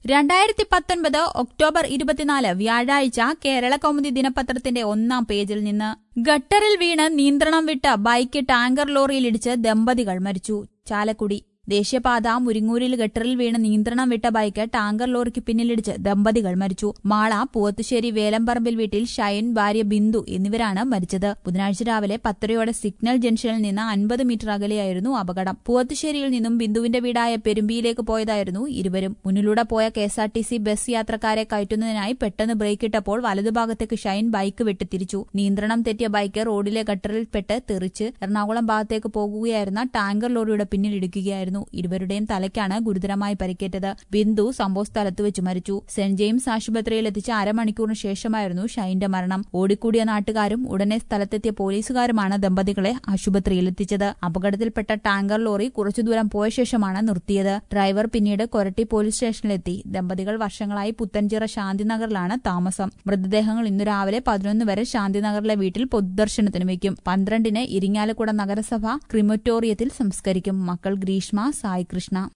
രണ്ടായിരത്തി പത്തൊൻപത് ഒക്ടോബർ ഇരുപത്തിനാല് വ്യാഴാഴ്ച കേരള കൗമുദി ദിനപത്രത്തിന്റെ ഒന്നാം പേജിൽ നിന്ന് ഗട്ടറിൽ വീണ് നിയന്ത്രണം വിട്ട ബൈക്ക് ടാങ്കർ ലോറിയിലിടിച്ച് ദമ്പതികൾ മരിച്ചു ചാലക്കുടി ദേശീയപാത മുരിങ്ങൂരിൽ ഗട്ടറിൽ വീണ് നിയന്ത്രണം വിട്ട ബൈക്ക് ടാങ്കർ ലോറിക്ക് പിന്നിലിടിച്ച് ദമ്പതികൾ മരിച്ചു മാള പൂവത്തുശ്ശേരി വേലമ്പറമ്പിൽ വീട്ടിൽ ഷൈൻ ഭാര്യ ബിന്ദു എന്നിവരാണ് മരിച്ചത് ബുധനാഴ്ച രാവിലെ പത്തരയോടെ സിഗ്നൽ ജംഗ്ഷനിൽ നിന്ന് അൻപത് മീറ്റർ അകലെയായിരുന്നു അപകടം പൂവത്തുശ്ശേരിയിൽ നിന്നും ബിന്ദുവിന്റെ വീടായ പെരുമ്പിയിലേക്ക് പോയതായിരുന്നു ഇരുവരും മുന്നിലൂടെ പോയ കെഎസ്ആർടിസി ബസ് യാത്രക്കാരെ കയറ്റുന്നതിനായി പെട്ടെന്ന് ബ്രേക്കിട്ടപ്പോൾ വലതുഭാഗത്തേക്ക് ഷൈൻ ബൈക്ക് വെട്ടിത്തിരിച്ചു നിയന്ത്രണം തെറ്റിയ ബൈക്ക് റോഡിലെ ഗട്ടറിൽപ്പെട്ട് തെറിച്ച് എറണാകുളം ഭാഗത്തേക്ക് പോകുകയായിരുന്ന ടാങ്കർ ലോറിയുടെ പിന്നിലിടിക്കുകയായിരുന്നു ഇരുവരുടെയും തലയ്ക്കാണ് ഗുരുതരമായി പരിക്കേറ്റത് ബിന്ദു സംഭവസ്ഥലത്ത് വെച്ച് മരിച്ചു സെന്റ് ജെയിംസ് ആശുപത്രിയിൽ എത്തിച്ച അരമണിക്കൂറിന് ശേഷമായിരുന്നു ഷൈന്റെ മരണം ഓടിക്കൂടിയ നാട്ടുകാരും ഉടനെ സ്ഥലത്തെത്തിയ പോലീസുകാരുമാണ് ദമ്പതികളെ ആശുപത്രിയിൽ എത്തിച്ചത് അപകടത്തിൽപ്പെട്ട ടാങ്കർ ലോറി കുറച്ചു ദൂരം പോയ ശേഷമാണ് നിർത്തിയത് ഡ്രൈവർ പിന്നീട് കൊരട്ടി പോലീസ് സ്റ്റേഷനിലെത്തി ദമ്പതികൾ വർഷങ്ങളായി പുത്തൻചിറ ശാന്തിനഗറിലാണ് താമസം മൃതദേഹങ്ങൾ ഇന്നു രാവിലെ പതിനൊന്ന് വരെ ശാന്തിനഗറിലെ വീട്ടിൽ പൊതുദർശനത്തിന് വയ്ക്കും പന്ത്രണ്ടിന് ഇരിങ്ങാലക്കുട നഗരസഭ ക്രിമറ്റോറിയത്തിൽ സംസ്കരിക്കും മക്കൾ ഗ്രീഷ്മ സായി കൃഷ്ണ